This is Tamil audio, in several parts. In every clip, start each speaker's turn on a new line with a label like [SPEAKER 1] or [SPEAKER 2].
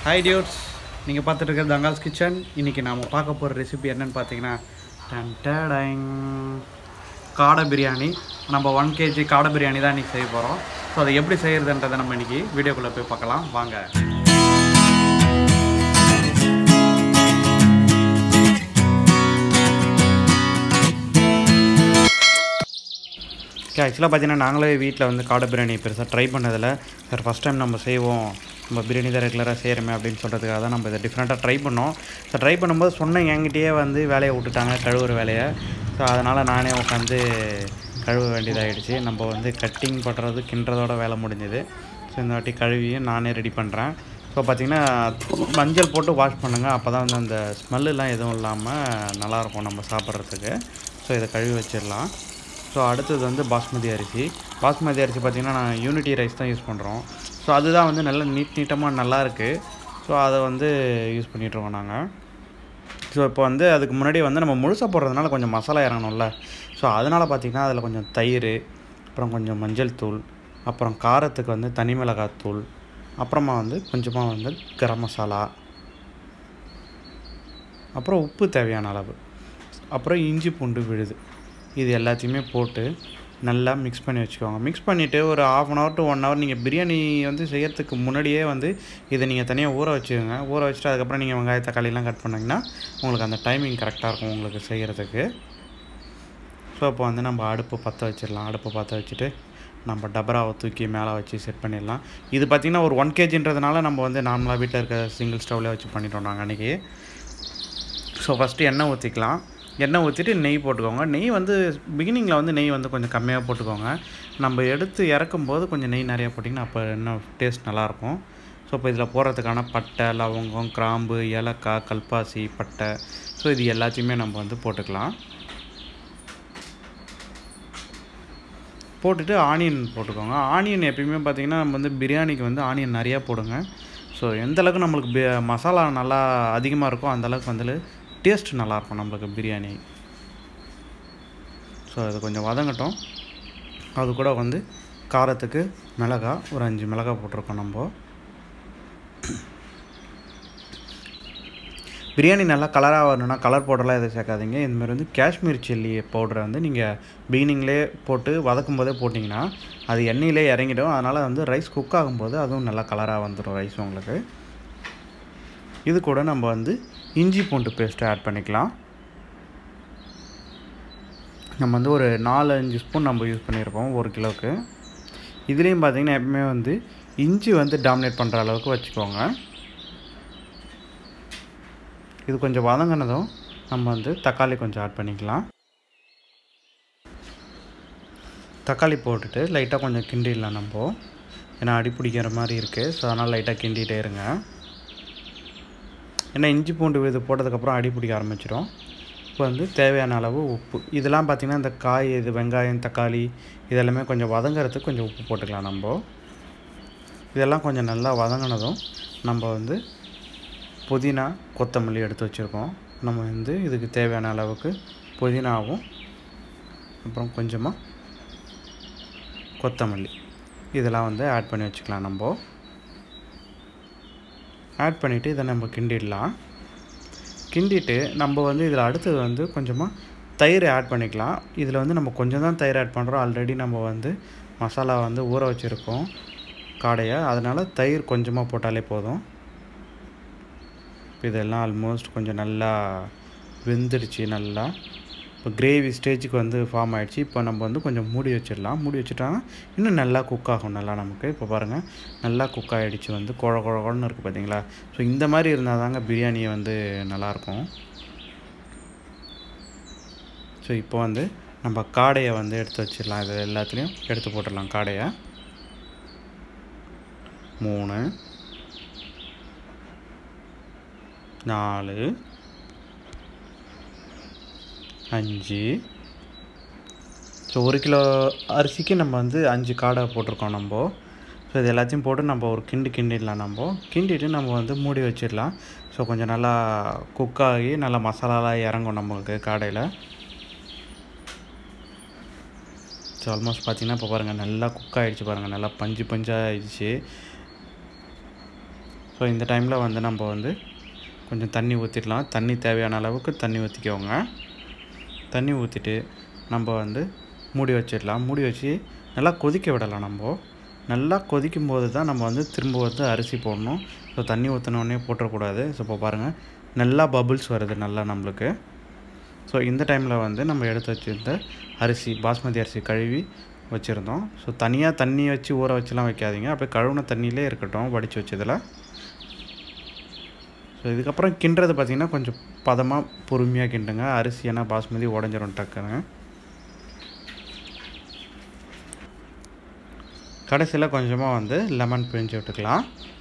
[SPEAKER 1] ஹாய் டியூட்ஸ் நீங்கள் பார்த்துட்டு இருக்கிறது தங்கால்ஸ் கிச்சன் இன்றைக்கி நாம் பார்க்க போகிற ரெசிபி என்னன்னு பார்த்தீங்கன்னா டன் டடைங் காடை பிரியாணி நம்ம ஒன் கேஜி காடை பிரியாணி தான் இன்றைக்கி செய்ய போகிறோம் ஸோ அதை எப்படி செய்கிறதுன்றதை நம்ம இன்றைக்கி வீடியோக்குள்ளே போய் பார்க்கலாம் வாங்க ஓகே ஆக்சுவலாக பார்த்தீங்கன்னா நாங்களே வீட்டில் வந்து காடை பிரியாணி பெருசாக ட்ரை பண்ணதில்லை சார் ஃபஸ்ட் டைம் நம்ம செய்வோம் நம்ம பிரியாணி தான் ரெகுலராக செய்கிறோமே அப்படின்னு சொல்கிறதுக்காக தான் நம்ம இதை டிஃப்ரெண்ட்டாக ட்ரை பண்ணோம் ஸோ ட்ரை பண்ணும்போது சொன்ன என்கிட்டயே வந்து வேலையை விட்டுட்டாங்க கழுவுற வேலையை ஸோ அதனால் நானே உட்காந்து கழுவ வேண்டியதாகிடுச்சு நம்ம வந்து கட்டிங் பண்ணுறது கிண்டுறதோட வேலை முடிஞ்சது ஸோ இந்த வாட்டி கழுவியும் நானே ரெடி பண்ணுறேன் ஸோ பார்த்திங்கன்னா மஞ்சள் போட்டு வாஷ் பண்ணுங்கள் அப்போ தான் வந்து அந்த ஸ்மெல்லாம் எதுவும் இல்லாமல் நல்லாயிருக்கும் நம்ம சாப்பிட்றதுக்கு ஸோ இதை கழுவி வச்சிடலாம் ஸோ அடுத்தது வந்து பாஸ்மதி அரிசி பாஸ்மதி அரிசி பார்த்திங்கன்னா நான் யூனிட்டி ரைஸ் தான் யூஸ் பண்ணுறோம் ஸோ அதுதான் வந்து நல்ல நீட் நீட்டமாக நல்லா இருக்குது ஸோ அதை வந்து யூஸ் பண்ணிகிட்ருக்கோம் நாங்கள் ஸோ இப்போ வந்து அதுக்கு முன்னாடி வந்து நம்ம முழுசாக போடுறதுனால கொஞ்சம் மசாலா இறங்கணும்ல ஸோ அதனால் பார்த்திங்கன்னா அதில் கொஞ்சம் தயிர் அப்புறம் கொஞ்சம் மஞ்சள் தூள் அப்புறம் காரத்துக்கு வந்து தனி மிளகாய் தூள் அப்புறமா வந்து கொஞ்சமாக வந்து கரம் மசாலா அப்புறம் உப்பு தேவையான அளவு அப்புறம் இஞ்சி பூண்டு விழுது இது எல்லாத்தையுமே போட்டு நல்லா மிக்ஸ் பண்ணி வச்சுக்கோங்க மிக்ஸ் பண்ணிவிட்டு ஒரு half an hour to one hour நீங்கள் பிரியாணி வந்து செய்யறதுக்கு முன்னாடியே வந்து இதை நீங்கள் தனியாக ஊற வச்சுக்கோங்க ஊற வச்சுட்டு அதுக்கப்புறம் நீங்கள் வெங்காய தக்காளிலாம் கட் பண்ணிங்கன்னா உங்களுக்கு அந்த டைமிங் கரெக்டாக இருக்கும் உங்களுக்கு செய்கிறதுக்கு ஸோ இப்போ வந்து நம்ம அடுப்பு பற்ற வச்சிடலாம் அடுப்பு பற்ற வச்சுட்டு நம்ம டபராவை தூக்கி மேலே வச்சு செட் பண்ணிடலாம் இது பார்த்திங்கன்னா ஒரு ஒன் கேஜின்றதுனால நம்ம வந்து நார்மலாக வீட்டில் இருக்க சிங்கிள் ஸ்டவ்லேயே வச்சு பண்ணிட்டோம் நாங்கள் அன்றைக்கி ஸோ ஃபஸ்ட்டு எண்ணெய் ஊற்றிக்கலாம் எண்ணெய் ஊற்றிட்டு நெய் போட்டுக்கோங்க நெய் வந்து பிகினிங்கில் வந்து நெய் வந்து கொஞ்சம் கம்மியாக போட்டுக்கோங்க நம்ம எடுத்து இறக்கும் போது கொஞ்சம் நெய் நிறையா போட்டிங்கன்னா அப்போ இன்னும் டேஸ்ட் நல்லாயிருக்கும் ஸோ இப்போ இதில் போடுறதுக்கான பட்டை லவங்கம் கிராம்பு ஏலக்காய் கல்பாசி பட்டை ஸோ இது எல்லாத்தையுமே நம்ம வந்து போட்டுக்கலாம் போட்டுட்டு ஆனியன் போட்டுக்கோங்க ஆனியன் எப்பயுமே பார்த்திங்கன்னா நம்ம வந்து பிரியாணிக்கு வந்து ஆனியன் நிறையா போடுங்க ஸோ எந்த அளவுக்கு நம்மளுக்கு பி மசாலா நல்லா அதிகமாக இருக்கோ அந்தளவுக்கு வந்து டேஸ்ட் நல்லாயிருக்கும் நம்மளுக்கு பிரியாணி ஸோ அது கொஞ்சம் வதங்கட்டும் அது கூட வந்து காரத்துக்கு மிளகா ஒரு அஞ்சு மிளகா போட்டிருக்கோம் நம்ம பிரியாணி நல்லா கலராக வரணும்னா கலர் பவுடர்லாம் எதுவும் சேர்க்காதீங்க இந்தமாதிரி வந்து காஷ்மீர் சில்லி பவுடரை வந்து நீங்கள் பிகினிங்லேயே போட்டு வதக்கும் போதே போட்டிங்கன்னா அது எண்ணெயிலே இறங்கிடும் அதனால் வந்து ரைஸ் குக் ஆகும்போது அதுவும் நல்லா கலராக வந்துடும் ரைஸ் உங்களுக்கு இது கூட நம்ம வந்து இஞ்சி பூண்டு பேஸ்ட்டு ஆட் பண்ணிக்கலாம் நம்ம வந்து ஒரு நாலு அஞ்சு ஸ்பூன் நம்ம யூஸ் பண்ணியிருப்போம் ஒரு கிலோவுக்கு இதுலேயும் பார்த்திங்கன்னா எப்பவுமே வந்து இஞ்சி வந்து டாமினேட் பண்ணுற அளவுக்கு வச்சுக்கோங்க இது கொஞ்சம் வதங்கினதும் நம்ம வந்து தக்காளி கொஞ்சம் ஆட் பண்ணிக்கலாம் தக்காளி போட்டுட்டு லைட்டாக கொஞ்சம் கிண்டிடலாம் நம்ம ஏன்னா அடி பிடிக்கிற மாதிரி இருக்குது ஸோ அதனால் லைட்டாக கிண்டிகிட்டே இருங்க ஏன்னா இஞ்சி பூண்டு இது போட்டதுக்கப்புறம் அடி பிடிக்க ஆரம்பிச்சிடும் இப்போ வந்து தேவையான அளவு உப்பு இதெல்லாம் பார்த்திங்கன்னா இந்த காய் இது வெங்காயம் தக்காளி இதெல்லாமே கொஞ்சம் வதங்கிறதுக்கு கொஞ்சம் உப்பு போட்டுக்கலாம் நம்ம இதெல்லாம் கொஞ்சம் நல்லா வதங்கினதும் நம்ம வந்து புதினா கொத்தமல்லி எடுத்து வச்சுருக்கோம் நம்ம வந்து இதுக்கு தேவையான அளவுக்கு புதினாவும் அப்புறம் கொஞ்சமாக கொத்தமல்லி இதெல்லாம் வந்து ஆட் பண்ணி வச்சுக்கலாம் நம்ம ஆட் பண்ணிவிட்டு இதை நம்ம கிண்டிடலாம் கிண்டிட்டு நம்ம வந்து இதில் அடுத்தது வந்து கொஞ்சமாக தயிர் ஆட் பண்ணிக்கலாம் இதில் வந்து நம்ம கொஞ்சம் தான் தயிர் ஆட் பண்ணுறோம் ஆல்ரெடி நம்ம வந்து மசாலா வந்து ஊற வச்சுருக்கோம் காடையை அதனால் தயிர் கொஞ்சமாக போட்டாலே போதும் இப்போ இதெல்லாம் ஆல்மோஸ்ட் கொஞ்சம் நல்லா வெந்துடுச்சு நல்லா இப்போ கிரேவி ஸ்டேஜுக்கு வந்து ஃபார்ம் ஆகிடுச்சு இப்போ நம்ம வந்து கொஞ்சம் மூடி வச்சிடலாம் மூடி வச்சுட்டோம்னா இன்னும் நல்லா குக் ஆகும் நல்லா நமக்கு இப்போ பாருங்கள் நல்லா குக் ஆகிடுச்சு வந்து குழ குழ குழன்னு இருக்குது பார்த்தீங்களா ஸோ இந்த மாதிரி இருந்தால் தாங்க பிரியாணி வந்து நல்லாயிருக்கும் ஸோ இப்போ வந்து நம்ம காடையை வந்து எடுத்து வச்சிடலாம் இது எல்லாத்துலேயும் எடுத்து போட்டுடலாம் காடையை மூணு நாலு அஞ்சு ஸோ ஒரு கிலோ அரிசிக்கு நம்ம வந்து அஞ்சு காடை போட்டிருக்கோம் நம்ம ஸோ இது எல்லாத்தையும் போட்டு நம்ம ஒரு கிண்டு கிண்டிடலாம் நம்ம கிண்டிட்டு நம்ம வந்து மூடி வச்சிடலாம் ஸோ கொஞ்சம் நல்லா குக் ஆகி நல்லா மசாலாலாம் இறங்கும் நம்மளுக்கு காடையில் ஸோ ஆல்மோஸ்ட் பார்த்திங்கன்னா இப்போ பாருங்கள் நல்லா குக் ஆகிடுச்சு பாருங்கள் நல்லா பஞ்சு பஞ்சாக ஆயிடுச்சு ஸோ இந்த டைமில் வந்து நம்ம வந்து கொஞ்சம் தண்ணி ஊற்றிடலாம் தண்ணி தேவையான அளவுக்கு தண்ணி ஊற்றிக்கோங்க தண்ணி ஊற்றிட்டு நம்ம வந்து மூடி வச்சிடலாம் மூடி வச்சு நல்லா கொதிக்க விடலாம் நம்ம நல்லா கொதிக்கும் போது தான் நம்ம வந்து திரும்ப வந்து அரிசி போடணும் ஸோ தண்ணி ஊற்றினோடனே போட்டுறக்கூடாது ஸோ இப்போ பாருங்கள் நல்லா பபுள்ஸ் வருது நல்லா நம்மளுக்கு ஸோ இந்த டைமில் வந்து நம்ம எடுத்து வச்சுருந்த அரிசி பாஸ்மதி அரிசி கழுவி வச்சுருந்தோம் ஸோ தனியாக தண்ணி வச்சு ஊற வச்சுலாம் வைக்காதீங்க அப்படியே கழுவுன தண்ணியிலே இருக்கட்டும் வடித்து வச்சதில் ஸோ இதுக்கப்புறம் கிண்டுறது பார்த்திங்கன்னா கொஞ்சம் பதமாக பொறுமையாக கிண்டுங்க அரிசி ஏன்னா பாஸ்மதி உடஞ்சிரும் டக்குன்னு கடைசியில் கொஞ்சமாக வந்து லெமன் பிழிஞ்சு விட்டுக்கலாம்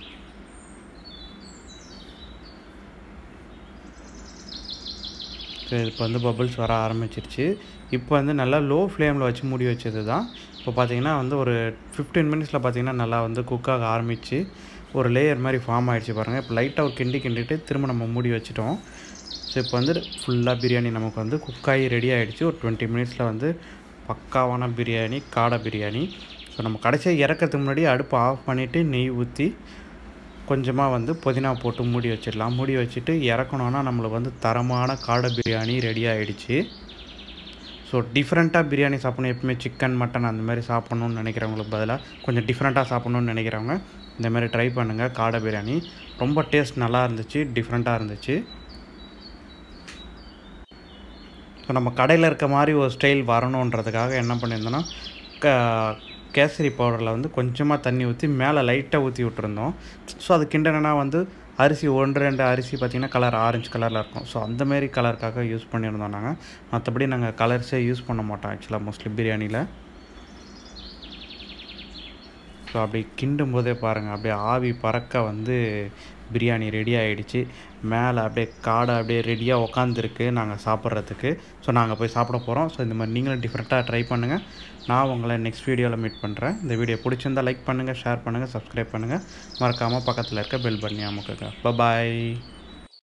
[SPEAKER 1] ஸோ இப்போ வந்து பபுள்ஸ் வர ஆரம்பிச்சிருச்சு இப்போ வந்து நல்லா லோ ஃப்ளேமில் வச்சு மூடி வச்சது தான் இப்போ பார்த்தீங்கன்னா வந்து ஒரு ஃபிஃப்டீன் மினிட்ஸில் பார்த்தீங்கன்னா நல்லா வந்து குக் ஆக ஆரம்பித்து ஒரு லேயர் மாதிரி ஃபார்ம் ஆகிடுச்சு பாருங்கள் இப்போ லைட்டாக ஒரு கிண்டி கிண்டிட்டு திரும்ப நம்ம மூடி வச்சுட்டோம் ஸோ இப்போ வந்து ஃபுல்லாக பிரியாணி நமக்கு வந்து குக் ஆகி ரெடி ஆகிடுச்சு ஒரு டுவெண்ட்டி மினிட்ஸில் வந்து பக்காவான பிரியாணி காடை பிரியாணி ஸோ நம்ம கடைசியாக இறக்கிறதுக்கு முன்னாடி அடுப்பு ஆஃப் பண்ணிவிட்டு நெய் ஊற்றி கொஞ்சமாக வந்து புதினா போட்டு மூடி வச்சிடலாம் மூடி வச்சுட்டு இறக்கணுன்னா நம்மளுக்கு வந்து தரமான காடை பிரியாணி ரெடி ஆகிடுச்சு ஸோ டிஃப்ரெண்ட்டாக பிரியாணி சாப்பிடணும் எப்பவுமே சிக்கன் மட்டன் அந்த மாதிரி சாப்பிட்ணுன்னு நினைக்கிறவங்களுக்கு பதிலாக கொஞ்சம் டிஃப்ரெண்ட்டாக சாப்பிட்ணுன்னு நினைக்கிறவங்க இந்த மாதிரி ட்ரை பண்ணுங்கள் காடை பிரியாணி ரொம்ப டேஸ்ட் நல்லா இருந்துச்சு டிஃப்ரெண்ட்டாக இருந்துச்சு ஸோ நம்ம கடையில் இருக்க மாதிரி ஒரு ஸ்டைல் வரணுன்றதுக்காக என்ன பண்ணியிருந்தோன்னா க கேசரி பவுடரில் வந்து கொஞ்சமாக தண்ணி ஊற்றி மேலே லைட்டாக ஊற்றி விட்டுருந்தோம் ஸோ அது கிண்டனா வந்து அரிசி ஒன்று ரெண்டு அரிசி பார்த்திங்கன்னா கலர் ஆரஞ்சு கலரில் இருக்கும் ஸோ அந்தமாரி கலருக்காக யூஸ் பண்ணியிருந்தோம் நாங்கள் மற்றபடி நாங்கள் கலர்ஸே யூஸ் பண்ண மாட்டோம் ஆக்சுவலாக மோஸ்ட்லி பிரியாணியில் ஸோ அப்படி கிண்டும் போதே பாருங்கள் அப்படியே ஆவி பறக்க வந்து பிரியாணி ரெடி ஆகிடுச்சு மேலே அப்படியே காடை அப்படியே ரெடியாக உக்காந்துருக்கு நாங்கள் சாப்பிட்றதுக்கு ஸோ நாங்கள் போய் சாப்பிட போகிறோம் ஸோ இந்த மாதிரி நீங்களும் டிஃப்ரெண்ட்டாக ட்ரை பண்ணுங்கள் நான் உங்களை நெக்ஸ்ட் வீடியோவில் மீட் பண்ணுறேன் இந்த வீடியோ பிடிச்சிருந்தால் லைக் பண்ணுங்கள் ஷேர் பண்ணுங்கள் சப்ஸ்கிரைப் பண்ணுங்கள் மறக்காமல் பக்கத்தில் இருக்க பெல் பண்ணி அமுக்குங்க பாய்